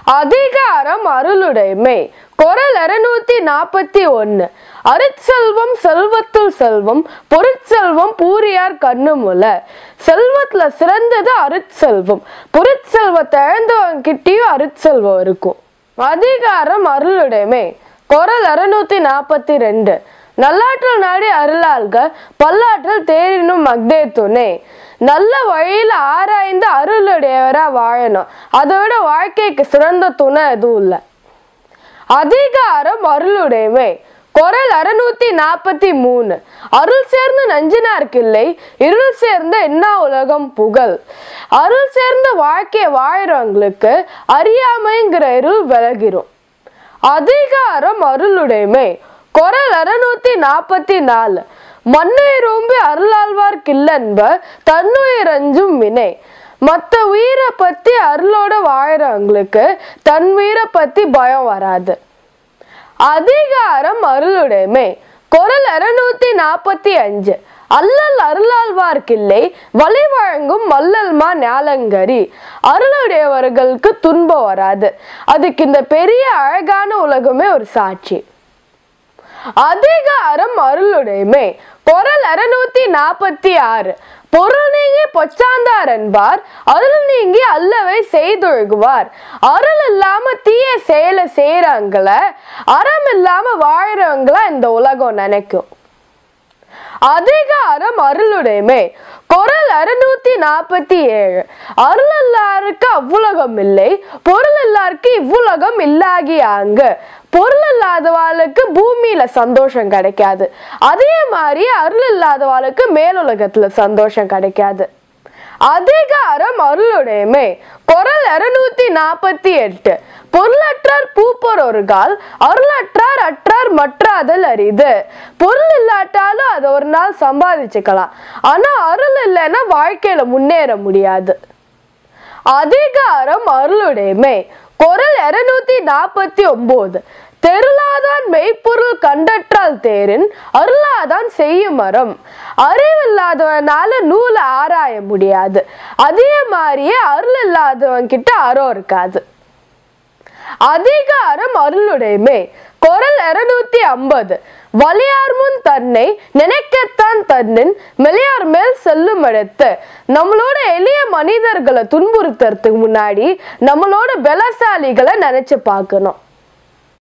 அதிகாரம் அருளுடைமை குரல் இருநூத்தி நாற்பத்தி ஒன்னு அருட்செல்வம் செல்வத்துள் செல்வம் பொருட்செல்வம் பூரியார் கண்ணுமுல செல்வத்துல சிறந்தது அருட்செல்வம் பொருட்செல்வத்தை இழந்தவங்க கிட்டயும் அருட்செல்வம் இருக்கும் அதிகாரம் அருளுடைமை குரல் இருநூத்தி நாற்பத்தி ரெண்டு நல்லாற்றல் நாடி அருளாள்க பல்லாற்றல் தேரினும் மக்தே துணை நல்ல வழியில ஆராய்ந்து அருளுடையவரா வாழணும் அதை விட வாழ்க்கைக்கு சிறந்த துணை எதுவும் இல்லை அதிகாரம் அருளுடைமை குரல் அறுநூத்தி நாற்பத்தி மூணு அருள் சேர்ந்த நஞ்சினார்க்கில்லை இருள் சேர்ந்த என்ன உலகம் புகழ் அருள் சேர்ந்த வாழ்க்கையை வாழறவங்களுக்கு அறியாமைங்கிற இருள் விலகிரும் அதிகாரம் அருளுடைமை குரல் அறுநூத்தி நாற்பத்தி நாலு மண்ணுயிரோம்பி அருளாழ்வார்க்கில்லன்ப தன்னுயிரஞ்சும் வினை மற்ற உயிரை பத்தி அருளோட வாழறவங்களுக்கு தன் உயிரை பத்தி பயம் வராது அதிகாரம் அருளுடைமை குரல் இருநூத்தி நாற்பத்தி அஞ்சு அல்லல் அருளாழ்வார்க்கில்லை வழி வழங்கும் மல்லல்மா ஞாலங்கரி அருளுடையவர்களுக்கு துன்பம் வராது அதுக்கு இந்த பெரிய அழகான உலகமே ஒரு சாட்சி அதிகாரம் அருளுடைமை குரல் இருநூத்தி நாற்பத்தி ஆறு பொருள் நீங்கி பொச்சாந்தார் என்பார் அருள் நீங்கி அல்லவை செய்தொழுகுவார் அருள் இல்லாம தீய செயலை செய்யறவங்கள அறம் இல்லாம வாழறவங்கள இந்த உலகம் நினைக்கும் அதிகாரம் அருளுடைமை குரல் அறுநூத்தி நாற்பத்தி ஏழு அருள் எல்லாருக்கு அவ்வுலகம் இல்லை பொருள் எல்லாருக்கு இவ்வுலகம் இல்லாகியாங்க பொருள் இல்லாதவாளுக்கு பூமியில சந்தோஷம் கிடைக்காது அதே மாதிரி அருள் இல்லாதவாளுக்கு மேலுலகத்துல சந்தோஷம் கிடைக்காது அதிகாரம் அருளுடைமை குரல் இருநூத்தி நாற்பத்தி எட்டு பொருளற்றார் பூப்பர் ஒரு கால் அருளற்றார் அற்றார் மற்றாதல் அரிது பொருள் இல்லாட்டாலும் அதை ஒரு நாள் சம்பாதிச்சுக்கலாம் ஆனா அருள் இல்லைன்னா வாழ்க்கையில முன்னேற முடியாது அதிகாரம் அருளுடைமை குரல் இருநூத்தி நாற்பத்தி ஒன்பது தெருளாதான் மெய்ப்பொருள் கண்டற்றால் தேரின் அருளாதான் செய்யும் மரம் அறிவில்லாதவனால நூலை ஆராய முடியாது அதே மாதிரியே அருள் இல்லாதவன் கிட்ட அறம் இருக்காது அதிகாரம் அருளுடைமை குரல் இருநூத்தி ஐம்பது வலியார் முன் தன்னை நினைக்கத்தான் தன்னின் மெலியார் மேல் செல்லும் இடத்து நம்மளோட எளிய மனிதர்களை துன்புறுத்துறதுக்கு முன்னாடி நம்மளோட பலசாலிகளை நினைச்சு பார்க்கணும்